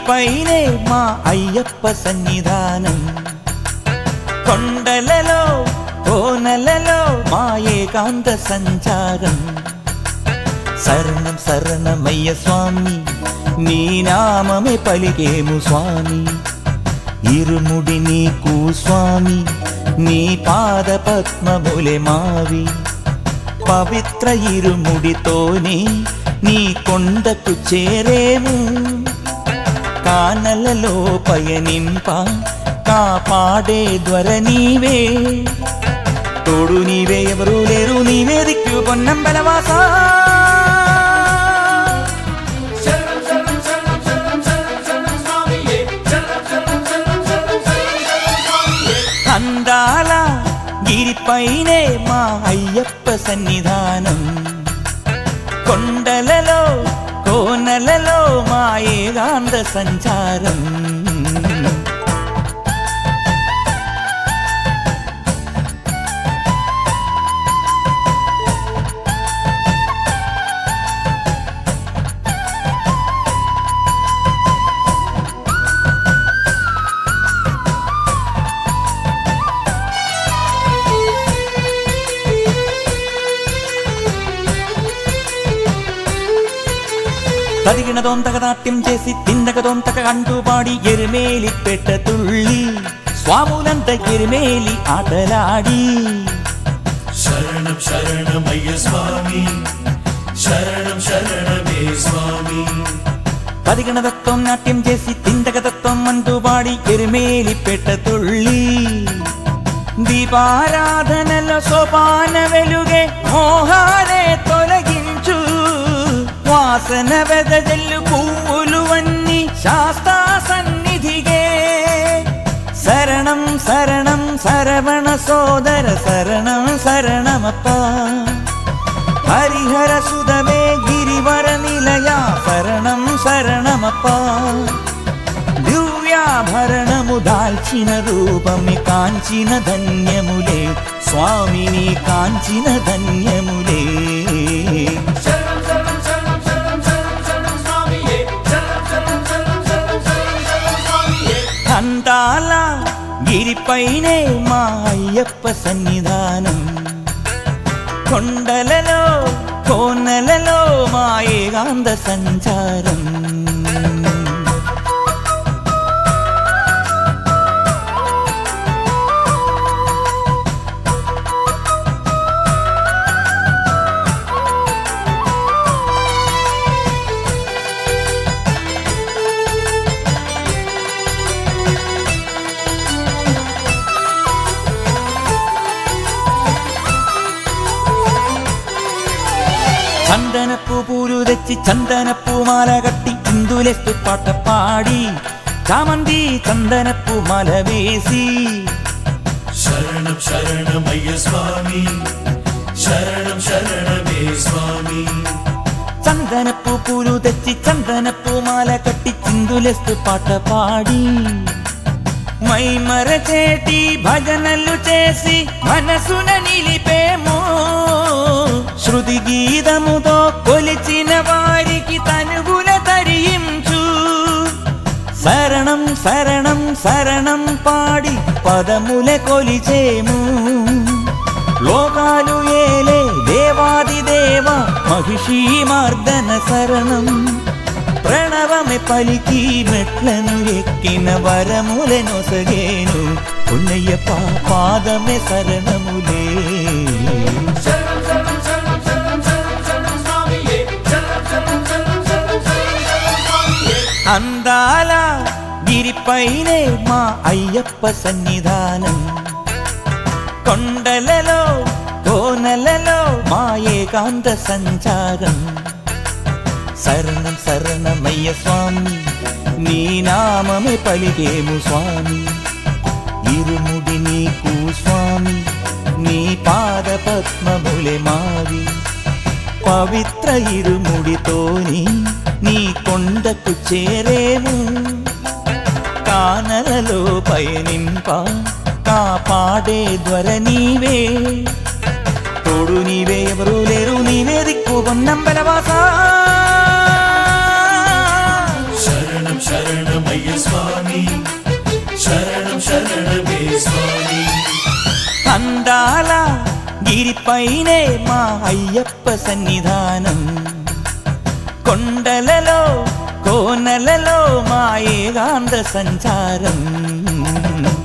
గిరిపైనే మా అయ్యప్ప సన్నిధానం కొండలలో కోనలలో మా ఏకాంత సంచారం శరణం శరణమయ్య స్వామి నీ నామమే పలికేము స్వామి ఇరుముడి నీకు స్వామి నీ పాద పద్మములే మావి పవిత్ర ఇరుముడితోనే నీ కొండకు చేరేము కానలలో పయనింప కాపాడే ధ్వర నీవే తోడు నీవే ఎవరు లేరు నీవే దిక్కు పొన్నం బలవాసా శరణం శరణం శరణం శరణం శరణం శరణం స్వామియే శరణం శరణం శరణం శరణం శరణం స్వామియే అందాల గిరిపైనే మా అయ్యప్ప సన్నిధానం కొండలలో కోనలలో మా ఏకాంత సంచారం తదిగిన దొంతక నాట్యం చేసి తిందక దొంతక అంటూ పాడి ఎరిమేలి పెట్ట తుళ్ళి స్వాములంత ఎరిమేలి ఆటలాడి శరణం శరణమయ్య స్వామి శరణం శరణమే స్వామి పదిగణ దత్తం నాట్యం చేసి తిందక దత్తం అంటూ పాడి ఎరిమేలి పెట్ట తుళ్ళి దీపారాధనలో సోపాన వెలుగే మోహానే తొలగించు వాసన వెదజల్లు పువ్వులు అన్ని శాస్తా సన్నిధిగే శరణం శరణం శరవణ సోదర శరణం శరణమప్ప హరిహర సుధమే గిరివర నిలయ శరణం శరణమప్ప దివ్యాభరణము దాల్చిన రూపమి కాంచిన ధన్యములే స్వామిని కాంచిన ధన్యములే శరణం శరణం శరణం శరణం శరణం శరణం స్వామియే శరణం శరణం శరణం శరణం శరణం శరణం స్వామియే అందాల గిరిపైనే మా అయ్యప్ప సన్నిధానం కొండలలో కోనలలో మా ఏకాంత సంచారం చందనపు పూలు తెచ్చి చందనపు మాల కట్టి ఇందులేస్తూ పాట పాడి చామంది చందనపు మాల వేసి శరణం శరణమయ్య స్వామి శరణం శరణమే స్వామి చందనపు పూలు తెచ్చి చందనపు మాల కట్టి చిందులేస్తూ పాట పాడి మై మరచేటి భజనలు చేసి మనసున నిలిపేమో శృతి గీతముతో కొలిచిన వారికి తనుగుల తరించు శరణం శరణం శరణం పాడి పదముల కొలిచేము లోకాలు ఏలే దేవాది దేవ మహిషీ మార్దన శరణం ప్రణవమే పలికి మెట్లను ఎక్కిన వరములను సగేను పున్నయ్యప్ప పాదమే శరణములే శరణం శరణం శరణం శరణం శరణం శరణం స్వామియే శరణం శరణం శరణం శరణం శరణం శరణం స్వామియే అందాల గిరిపైనే మా అయ్యప్ప సన్నిధానం కొండలలో కోనలలో మా ఏకాంత సంచారం శరణం శరణమయ్య స్వామి నీ నామమే పలికేము స్వామి ఇరుముడి నీకు స్వామి నీ పాద పద్మములే మావి పవిత్ర ఇరుముడితోని నీ కొండకు చేరేము కానలలో పయనింప కాపాడే ధ్వర నీవే తోడు నీవే ఎవరు లేరు నీవే దిక్కు బొన్నం బలవాసా శరణం శరణం పైనే మా అయ్యప్ప సన్నిధానం కొండలలో కోనలలో మా ఏకాంత సంచారం